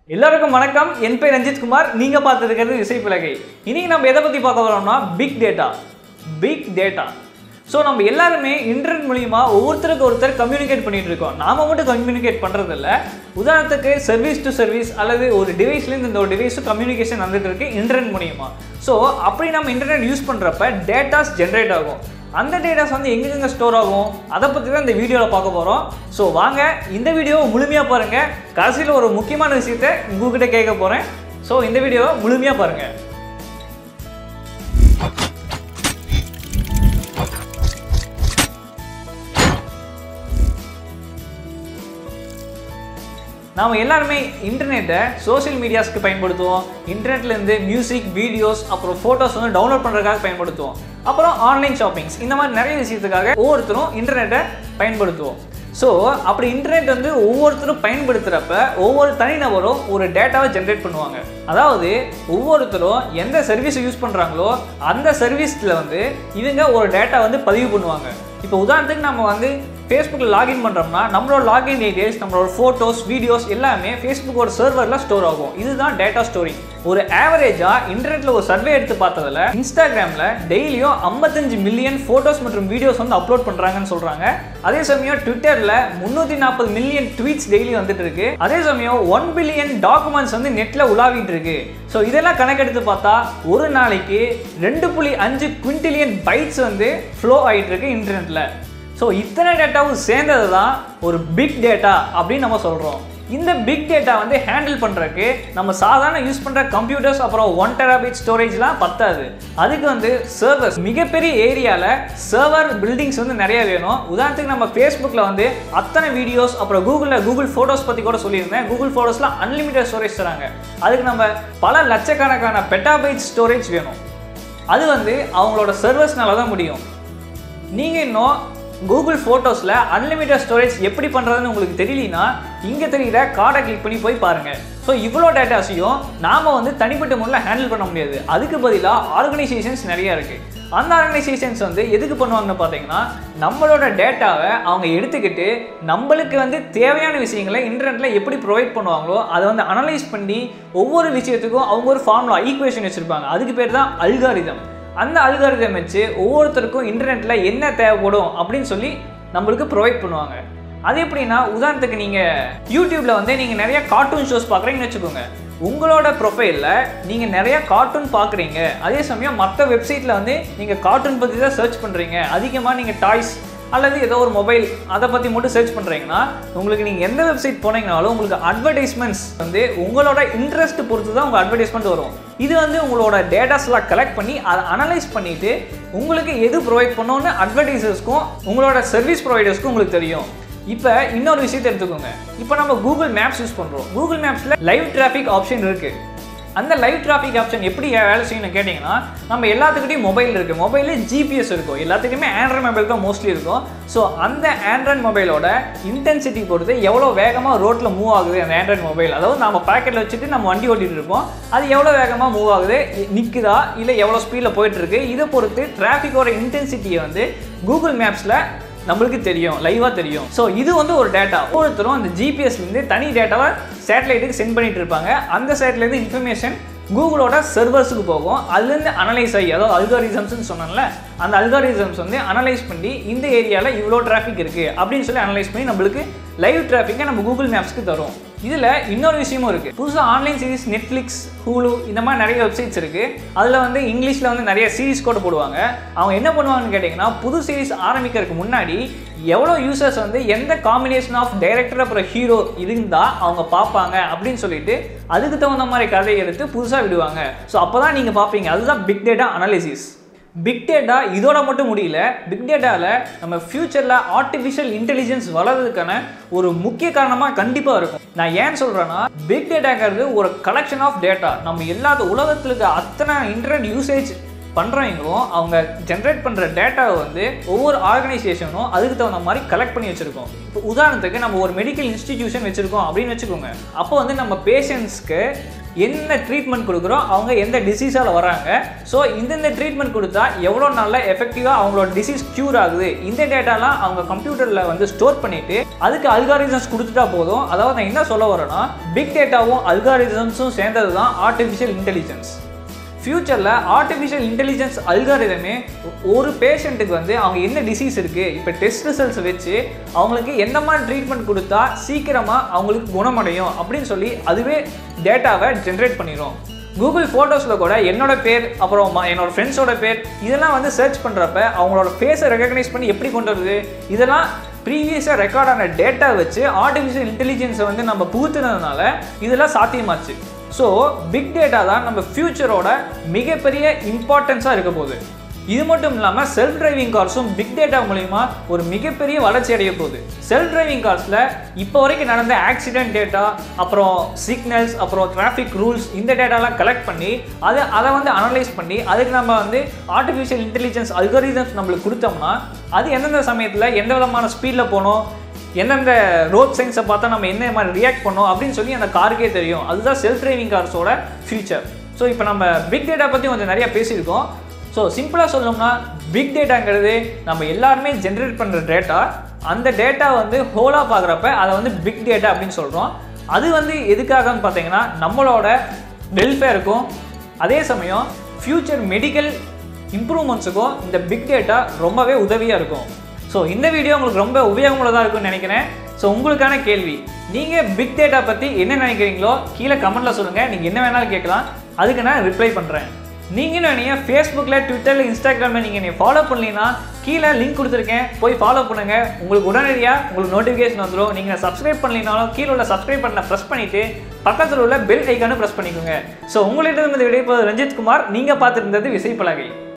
எல்லாருக்கும் வணக்கம் என் பேர் ரஞ்சித் குமார் நீங்க பார்த்துருக்கிறது இசை பிளகை இன்னைக்கு நம்ம எதை பத்தி பார்க்க வரோம்னா big data big data so நம்ம எல்லாருமே இன்டர்நெட் மூலியமா ஒவ்வொருத்தருக்கு ஒருத்தர் கம்யூனிகேட் பண்ணிட்டு இருக்கோம் நாம மட்டும் கம்யூனிகேட் பண்றது இல்ல உதாரணத்துக்கு சர்வீஸ் டு சர்வீஸ் அல்லது ஒரு டிவைஸ்லேருந்து இந்த ஒரு டிவைஸும் கம்யூனிகேஷன் வந்துட்டு இருக்கு இன்டர்நெட் மூலியமா ஸோ அப்படி நம்ம இன்டர்நெட் யூஸ் பண்றப்ப டேட்டாஸ் ஜென்ரேட் ஆகும் அந்த டேட்டாஸ் வந்து எங்கெங்க ஸ்டோர் ஆகும் அதை பற்றி தான் இந்த வீடியோவில் பார்க்க போகிறோம் ஸோ வாங்க இந்த வீடியோவை முழுமையாக பாருங்கள் கடைசியில் ஒரு முக்கியமான விஷயத்தை உங்ககிட்ட கேட்க போகிறேன் ஸோ இந்த வீடியோவை முழுமையாக பாருங்கள் நாம் எல்லாருமே இன்டர்நெட்டை சோஷியல் மீடியாஸ்க்கு பயன்படுத்துவோம் இன்டர்நெட்லேருந்து மியூசிக் வீடியோஸ் அப்புறம் ஃபோட்டோஸ் வந்து டவுன்லோட் பண்ணுறதுக்காக பயன்படுத்துவோம் அப்புறம் ஆன்லைன் ஷாப்பிங்ஸ் இந்த மாதிரி நிறைய விஷயத்துக்காக ஒவ்வொருத்தரும் இன்டர்நெட்டை பயன்படுத்துவோம் ஸோ அப்படி இன்டர்நெட் வந்து ஒவ்வொருத்தரும் பயன்படுத்துகிறப்ப ஒவ்வொரு தனிநபரும் ஒரு டேட்டாவை ஜென்ரேட் பண்ணுவாங்க அதாவது ஒவ்வொருத்தரும் எந்த சர்வீஸை யூஸ் பண்ணுறாங்களோ அந்த சர்வீஸில் வந்து இவங்க ஒரு டேட்டா வந்து பதிவு பண்ணுவாங்க இப்போ உதாரணத்துக்கு நம்ம வந்து ஃபேஸ்புக்கில் லாகின் பண்ணுறோம்னா நம்மளோட லாகின் டீடைல்ஸ் நம்மளோட ஃபோட்டோஸ் வீடியோஸ் எல்லாமே ஃபேஸ்புக்கோட சர்வரில் ஸ்டோர் ஆகும் இதுதான் டேட்டா ஸ்டோரிங் ஒரு ஆவரேஜாக இன்டர்நெட்டில் ஒரு சர்வே எடுத்து பார்த்ததுல இன்ஸ்டாகிராமில் டெய்லியும் ஐம்பத்தஞ்சு மில்லியன் ஃபோட்டோஸ் மற்றும் வீடியோஸ் வந்து அப்லோட் பண்ணுறாங்கன்னு சொல்கிறாங்க அதே சமயம் ட்விட்டரில் முந்நூற்றி நாற்பது மில்லியன் ட்வீட்ஸ் டெய்லி வந்துட்டு இருக்கு அதே சமயம் ஒன் பில்லியன் டாக்குமெண்ட்ஸ் வந்து நெட்டில் உலாவிட்டு இருக்கு ஸோ இதெல்லாம் கணக்கெடுத்து பார்த்தா ஒரு நாளைக்கு ரெண்டு புள்ளி அஞ்சு குவிண்டிலியன் பைட்ஸ் வந்து ஃப்ளோ ஆகிட்டு இருக்கு இன்டர்நெட்டில் ஸோ இத்தனை டேட்டாவும் சேர்ந்தது தான் ஒரு பிக் டேட்டா அப்படின்னு நம்ம சொல்கிறோம் இந்த பிக் டேட்டா வந்து ஹேண்டில் பண்ணுறதுக்கு நம்ம சாதாரண யூஸ் பண்ணுற கம்ப்யூட்டர்ஸ் அப்புறம் ஒன் டெராபைட் ஸ்டோரேஜ்லாம் பத்தாது அதுக்கு வந்து சர்வர்ஸ் மிகப்பெரிய ஏரியாவில் சர்வர் பில்டிங்ஸ் வந்து நிறைய வேணும் உதாரணத்துக்கு நம்ம ஃபேஸ்புக்கில் வந்து அத்தனை வீடியோஸ் அப்புறம் கூகுளில் கூகுள் ஃபோட்டோஸ் பற்றி கூட சொல்லியிருந்தேன் கூகுள் ஃபோட்டோஸில் அன்லிமிட்டட் ஸ்டோரேஜ் தராங்க அதுக்கு நம்ம பல லட்சக்கணக்கான பெட்டாபைட் ஸ்டோரேஜ் வேணும் அது வந்து அவங்களோட சர்வர்ஸ்னால தான் முடியும் நீங்கள் இன்னும் கூகுள் ஃபோட்டோஸில் அன்லிமிட்டட் ஸ்டோரேஜ் எப்படி பண்ணுறதுன்னு உங்களுக்கு தெரியலனா இங்கே தெரிகிற கார்டை கிளிக் பண்ணி போய் பாருங்கள் ஸோ இவ்வளோ டேட்டாஸையும் நாம் வந்து தனிப்பட்ட முறையில் ஹேண்டில் பண்ண முடியாது அதுக்கு பதிலாக ஆர்கனைசேஷன்ஸ் நிறையா இருக்குது அந்த ஆர்கனைசேஷன்ஸ் வந்து எதுக்கு பண்ணுவாங்கன்னு பார்த்தீங்கன்னா நம்மளோட டேட்டாவை அவங்க எடுத்துக்கிட்டு நம்மளுக்கு வந்து தேவையான விஷயங்களை இன்டர்நெட்டில் எப்படி ப்ரொவைட் பண்ணுவாங்களோ அதை வந்து அனலைஸ் பண்ணி ஒவ்வொரு விஷயத்துக்கும் அவங்க ஒரு ஃபார்முலா ஈக்குவேஷன் வச்சுருப்பாங்க அதுக்கு பேர் தான் அல்காரிதம் அந்த அல்காரிதம் வச்சு ஒவ்வொருத்தருக்கும் இன்டர்நெட்டில் என்ன தேவைப்படும் அப்படின்னு சொல்லி நம்மளுக்கு ப்ரொவைட் பண்ணுவாங்க அது எப்படின்னா உதாரணத்துக்கு நீங்கள் யூடியூப்பில் வந்து நீங்கள் நிறைய கார்ட்டூன் ஷோஸ் பார்க்குறீங்கன்னு வச்சுக்கோங்க உங்களோட ப்ரொஃபைலில் நீங்கள் நிறைய கார்ட்டூன் பார்க்குறீங்க அதே சமயம் மற்ற வெப்சைட்டில் வந்து நீங்கள் கார்ட்டூன் பற்றி தான் சர்ச் பண்ணுறீங்க அதிகமாக நீங்கள் டாய்ஸ் அல்லது ஏதோ ஒரு மொபைல் அதை பற்றி மட்டும் சர்ச் பண்ணுறீங்கன்னா உங்களுக்கு நீங்கள் எந்த வெப்சைட் போனீங்கனாலும் உங்களுக்கு அட்வர்டைஸ்மெண்ட்ஸ் வந்து உங்களோட இன்ட்ரெஸ்ட் பொறுத்து தான் உங்கள் அட்வர்டைஸ்மெண்ட் வரும் இது வந்து உங்களோட டேட்டாஸ்லாம் கலெக்ட் பண்ணி அதை அனலைஸ் பண்ணிவிட்டு உங்களுக்கு எது ப்ரொவைட் பண்ணோன்னு அட்வர்டைசர்ஸ்க்கும் உங்களோட சர்வீஸ் ப்ரொவைடர்ஸ்க்கும் உங்களுக்கு தெரியும் இப்போ இன்னொரு விஷயத்தை எடுத்துக்கோங்க இப்போ நம்ம கூகுள் மேப்ஸ் யூஸ் பண்ணுறோம் கூகுள் மேப்ஸில் லைவ் டிராஃபிக் ஆப்ஷன் இருக்குது அந்த லைவ் டிராஃபிக் ஆப்ஷன் எப்படி வேலை செய்யணும் கேட்டிங்கன்னா நம்ம எல்லாத்துக்கிட்டையும் மொபைல் இருக்குது மொபைலில் ஜிபிஎஸ் இருக்கும் எல்லாத்துக்குமே ஆண்ட்ராய்ட் மொபைல் தான் மோஸ்ட்லி இருக்கும் ஸோ அந்த ஆண்ட்ராய்ட் மொபைலோட இன்டென்சிட்டி பொறுத்து எவ்வளோ வேகமாக ரோட்டில் மூவ் ஆகுது அந்த ஆண்ட்ராய்ட் மொபைல் அதாவது நம்ம பாக்கெட்டில் வச்சுட்டு நம்ம வண்டி ஓட்டிகிட்டு இருப்போம் அது எவ்வளோ வேகமாக மூவ் ஆகுது நிற்குதா இல்லை எவ்வளோ ஸ்பீடில் போயிட்டுருக்கு இதை பொறுத்து டிராஃபிக்கோட இன்டென்சிட்டியை வந்து கூகுள் மேப்ஸில் நம்மளுக்கு தெரியும் லைவாக தெரியும் ஸோ இது வந்து ஒரு டேட்டா ஒவ்வொருத்தரும் அந்த ஜிபிஎஸ்லேருந்து தனி டேட்டாவை சேட்டலைட்டுக்கு சென்ட் பண்ணிட்டு இருப்பாங்க அந்த சேட்டலேருந்து இன்ஃபர்மேஷன் கூகுளோட சர்வர்ஸுக்கு போகும் அதுலேருந்து அனலைஸ் ஆகி அதாவது அல்காரிசம்ஸ்னு சொன்னேன்ல அந்த அல்காரிசம்ஸ் வந்து அனலைஸ் பண்ணி இந்த ஏரியாவில் இவ்வளோ டிராஃபிக் இருக்குது அப்படின்னு சொல்லி அனலைஸ் பண்ணி நம்மளுக்கு லைவ் டிராஃபிக்கை நம்ம கூகுள் மேப்ஸ்க்கு தரும் இதில் இன்னொரு விஷயமும் இருக்குது புதுசாக ஆன்லைன் சீரிஸ் நெட்ஃப்ளிக்ஸ் ஹூலு இந்த மாதிரி நிறைய வெப்சைட்ஸ் இருக்குது அதில் வந்து இங்கிலீஷில் வந்து நிறைய சீரிஸ் கூட போடுவாங்க அவங்க என்ன பண்ணுவாங்கன்னு கேட்டிங்கன்னா புது சீரிஸ் ஆரம்பிக்கிறதுக்கு முன்னாடி எவ்வளோ யூசர்ஸ் வந்து எந்த காம்பினேஷன் ஆஃப் டைரக்டர் அப்புறம் ஹீரோ இருந்தால் அவங்க பார்ப்பாங்க அப்படின்னு சொல்லிட்டு அதுக்கு தகுந்த மாதிரி கதையை எடுத்து புதுசாக விடுவாங்க ஸோ அப்போ தான் நீங்கள் பார்ப்பீங்க அதுதான் big data analysis big data இதோட மட்டும் முடியல பிக் டேட்டாவில் நம்ம ஃப்யூச்சரில் ஆர்டிஃபிஷியல் இன்டெலிஜென்ஸ் வளர்றதுக்கான ஒரு முக்கிய காரணமாக கண்டிப்பாக இருக்கும் நான் ஏன் சொல்கிறேன்னா பிக் டேட்டாங்கிறது ஒரு கலெக்ஷன் ஆஃப் டேட்டா நம்ம எல்லாத்த உலகத்தில் இருக்க அத்தனை இன்டர்நெட் யூசேஜ் பண்ணுறவங்களும் அவங்க ஜென்ரேட் பண்ணுற டேட்டாவை வந்து ஒவ்வொரு ஆர்கனைசேஷனும் அதுக்கு தகுந்த மாதிரி கலெக்ட் பண்ணி வச்சுருக்கோம் இப்போ உதாரணத்துக்கு நம்ம ஒரு மெடிக்கல் இன்ஸ்டிடியூஷன் வச்சுருக்கோம் அப்படின்னு வச்சுக்கோங்க அப்போ வந்து நம்ம பேஷண்ட்ஸ்க்கு என்ன ட்ரீட்மெண்ட் கொடுக்குறோம் அவங்க எந்த டிசீஸால் வராங்க ஸோ இந்தந்த ட்ரீட்மெண்ட் கொடுத்தா எவ்வளோ நாளில் எஃபெக்டிவாக அவங்களோட டிசீஸ் க்யூர் ஆகுது இந்த டேட்டாலாம் அவங்க கம்ப்யூட்டரில் வந்து ஸ்டோர் பண்ணிவிட்டு அதுக்கு அல்காரிசம்ஸ் கொடுத்துட்டா போதும் அதாவது நான் என்ன சொல்ல வரேன்னா பிக் டேட்டாவும் அல்காரிசம்ஸும் சேர்ந்தது தான் ஆர்டிஃபிஷியல் இன்டெலிஜென்ஸ் ஃப்யூச்சரில் ஆர்டிஃபிஷியல் இன்டெலிஜென்ஸ் அல்காரிதமே ஒரு பேஷண்ட்டுக்கு வந்து அவங்க என்ன டிசீஸ் இருக்குது இப்போ டெஸ்ட் ரிசல்ட்ஸ் வச்சு அவங்களுக்கு எந்த மாதிரி ட்ரீட்மெண்ட் கொடுத்தா சீக்கிரமாக அவங்களுக்கு குணமடையும் அப்படின்னு சொல்லி அதுவே டேட்டாவை ஜென்ரேட் பண்ணிடும் கூகுள் ஃபோட்டோஸில் கூட என்னோட பேர் அப்புறம் ம- என்னோட ஃப்ரெண்ட்ஸோட பேர் இதெல்லாம் வந்து சர்ச் பண்ணுறப்ப அவங்களோட ஃபேஸை ரெகக்னைஸ் பண்ணி எப்படி கொண்டு வருது இதெல்லாம் ப்ரீவியஸாக ரெக்கார்ட் ஆன டேட்டா வச்சு ஆர்டிஃபிஷியல் இன்டெலிஜென்ஸை வந்து நம்ம புகுத்துனதுனால இதெல்லாம் சாத்தியமாச்சு ஸோ பிக் டேட்டா தான் நம்ம ஃப்யூச்சரோட மிகப்பெரிய இம்பார்ட்டன்ஸாக இருக்க போகுது இது மட்டும் இல்லாமல் செல்ஃப் டிரைவிங் கார்ஸும் பிக் டேட்டா மூலிமா ஒரு மிகப்பெரிய வளர்ச்சி அடைய போகுது செல்ஃப் டிரைவிங் கார்ஸில் இப்போ வரைக்கும் நடந்த ஆக்சிடென்ட் டேட்டா அப்புறம் சிக்னல்ஸ் அப்புறம் டிராஃபிக் ரூல்ஸ் இந்த டேட்டாலாம் கலெக்ட் பண்ணி அதை அதை வந்து அனலைஸ் பண்ணி அதுக்கு நம்ம வந்து ஆர்டிஃபிஷியல் இன்டெலிஜென்ஸ் அல்கரிதம்ஸ் நம்மளுக்கு கொடுத்தோம்னா அது எந்தெந்த சமயத்தில் எந்த விதமான ஸ்பீடில் போகணும் எந்தெந்த ரோட் சைன்ஸை பார்த்தா நம்ம என்ன மாதிரி ரியாக்ட் பண்ணோம் அப்படின்னு சொல்லி அந்த காருக்கே தெரியும் அதுதான் செல்ஃப் டிரைவிங் கார்ஸோட ஃபியூச்சர் ஸோ இப்போ நம்ம பிக் டேட்டா பற்றி கொஞ்சம் நிறைய பேசியிருக்கோம் ஸோ சிம்பிளாக சொல்லணும்னா பிக் டேட்டாங்கிறது நம்ம எல்லாருமே ஜென்ரேட் பண்ணுற டேட்டா அந்த டேட்டா வந்து ஹோலாக பார்க்குறப்ப அதை வந்து பிக் டேட்டா அப்படின்னு சொல்கிறோம் அது வந்து எதுக்காகன்னு பார்த்தீங்கன்னா நம்மளோட வெல்ஃபேருக்கும் அதே சமயம் ஃப்யூச்சர் மெடிக்கல் இம்ப்ரூவ்மெண்ட்ஸுக்கும் இந்த பிக் டேட்டா ரொம்பவே உதவியாக இருக்கும் ஸோ இந்த வீடியோ உங்களுக்கு ரொம்ப உபயோகமுள்ளதாக இருக்கும்னு நினைக்கிறேன் ஸோ உங்களுக்கான கேள்வி நீங்கள் பிக் டேட்டா பற்றி என்ன நினைக்கிறீங்களோ கீழே கமெண்ட்டில் சொல்லுங்கள் நீங்கள் என்ன வேணாலும் கேட்கலாம் அதுக்கு நான் ரிப்ளை பண்ணுறேன் நீங்களும் என்னைய ஃபேஸ்புக்கில் ட்விட்டரில் இன்ஸ்டாகிராமில் நீங்கள் என்னை ஃபாலோ பண்ணலீங்கன்னா கீழே லிங்க் கொடுத்துருக்கேன் போய் ஃபாலோ பண்ணுங்கள் உங்களுக்கு உடனடியாக உங்களுக்கு நோட்டிஃபிகேஷன் வந்துடும் நீங்கள் சப்ஸ்கிரைப் பண்ணலினாலும் கீழே உள்ள சப்ஸ்கிரைப் பண்ண ப்ரெஸ் பண்ணிவிட்டு பக்கத்தில் உள்ள பெல் ஐக்கானு ப்ரெஸ் பண்ணிக்கோங்க ஸோ உங்களிடம் இருந்து விடைபெறுவது ரஞ்சித் குமார் நீங்கள் பார்த்துருந்தது விசைப்பலகை